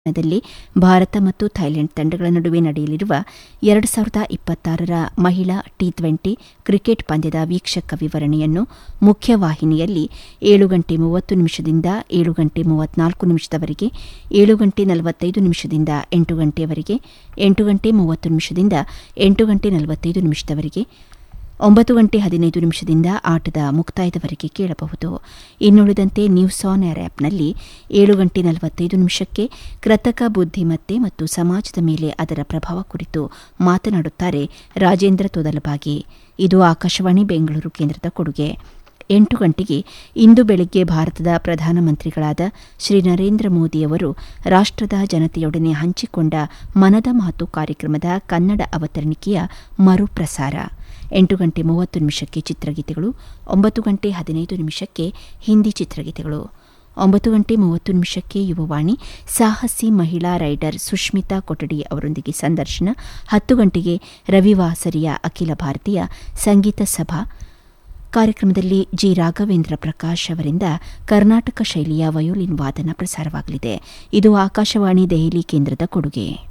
ದಲ್ಲಿ ಭಾರತ ಮತ್ತು ಥೈಲೆಂಡ್ ತಂಡಗಳ ನಡುವೆ ನಡೆಯಲಿರುವ ಎರಡು ಸಾವಿರದ ಇಪ್ಪತ್ತಾರರ ಮಹಿಳಾ ಟಿ ಟ್ವೆಂಟಿ ಕ್ರಿಕೆಟ್ ಪಂದ್ಯದ ವೀಕ್ಷಕ ವಿವರಣೆಯನ್ನು ಮುಖ್ಯವಾಹಿನಿಯಲ್ಲಿ ಏಳು ಗಂಟೆ ಮೂವತ್ತು ನಿಮಿಷದಿಂದ ಏಳು ಗಂಟೆ ಮೂವತ್ನಾಲ್ಕು ನಿಮಿಷದವರೆಗೆ ಏಳು ಗಂಟೆ ನಲವತ್ತೈದು ನಿಮಿಷದಿಂದ ಎಂಟು ಗಂಟೆಯವರೆಗೆ ಎಂಟು ಗಂಟೆ ಮೂವತ್ತು ನಿಮಿಷದಿಂದ ಎಂಟು ಗಂಟೆ ನಲವತ್ತೈದು ನಿಮಿಷದವರೆಗೆ ಒಂಬತ್ತು ಗಂಟೆ ಹದಿನೈದು ನಿಮಿಷದಿಂದ ಆಟದ ಮುಕ್ತಾಯದವರೆಗೆ ಕೇಳಬಹುದು ಇನ್ನುಳಿದಂತೆ ನ್ಯೂಸ್ ಆನ್ ಏರ್ ಆ್ಯಪ್ನಲ್ಲಿ ಏಳು ಗಂಟೆ ನಲವತ್ತೈದು ನಿಮಿಷಕ್ಕೆ ಕೃತಕ ಬುದ್ಧಿಮತ್ತೆ ಮತ್ತು ಸಮಾಜದ ಮೇಲೆ ಅದರ ಪ್ರಭಾವ ಕುರಿತು ಮಾತನಾಡುತ್ತಾರೆ ರಾಜೇಂದ್ರ ತೊದಲಬಾಗಿ ಇದು ಆಕಾಶವಾಣಿ ಬೆಂಗಳೂರು ಕೇಂದ್ರದ ಕೊಡುಗೆ ಎಂಟು ಗಂಟೆಗೆ ಇಂದು ಬೆಳಗ್ಗೆ ಭಾರತದ ಪ್ರಧಾನಮಂತ್ರಿಗಳಾದ ಶ್ರೀ ನರೇಂದ್ರ ಮೋದಿಯವರು ರಾಷ್ಟದ ಜನತೆಯೊಡನೆ ಹಂಚಿಕೊಂಡ ಮನದ ಮಾತು ಕಾರ್ಯಕ್ರಮದ ಕನ್ನಡ ಅವತರಣಿಕೆಯ ಮರುಪ್ರಸಾರ ಎಂಟು ಗಂಟೆ ಮೂವತ್ತು ನಿಮಿಷಕ್ಕೆ ಚಿತ್ರಗೀತೆಗಳು ಒಂಬತ್ತು ಗಂಟೆ ಹದಿನೈದು ನಿಮಿಷಕ್ಕೆ ಹಿಂದಿ ಚಿತ್ರಗೀತೆಗಳು ಒಂಬತ್ತು ಗಂಟೆ ಮೂವತ್ತು ನಿಮಿಷಕ್ಕೆ ಯುವವಾಣಿ ಸಾಹಸಿ ಮಹಿಳಾ ರೈಡರ್ ಸುಷ್ಮಿತಾ ಕೊಠಡಿ ಅವರೊಂದಿಗೆ ಸಂದರ್ಶನ ಹತ್ತು ಗಂಟೆಗೆ ರವಿವಾಸರಿಯ ಅಖಿಲ ಭಾರತೀಯ ಸಂಗೀತ ಸಭಾ ಕಾರ್ಯಕ್ರಮದಲ್ಲಿ ಜಿ ರಾಘವೇಂದ್ರ ಪ್ರಕಾಶ್ ಅವರಿಂದ ಕರ್ನಾಟಕ ಶೈಲಿಯ ವಯೋಲಿನ್ ವಾದನ ಪ್ರಸಾರವಾಗಲಿದೆ ಇದು ಆಕಾಶವಾಣಿ ದೆಹಲಿ ಕೇಂದ್ರದ ಕೊಡುಗೆ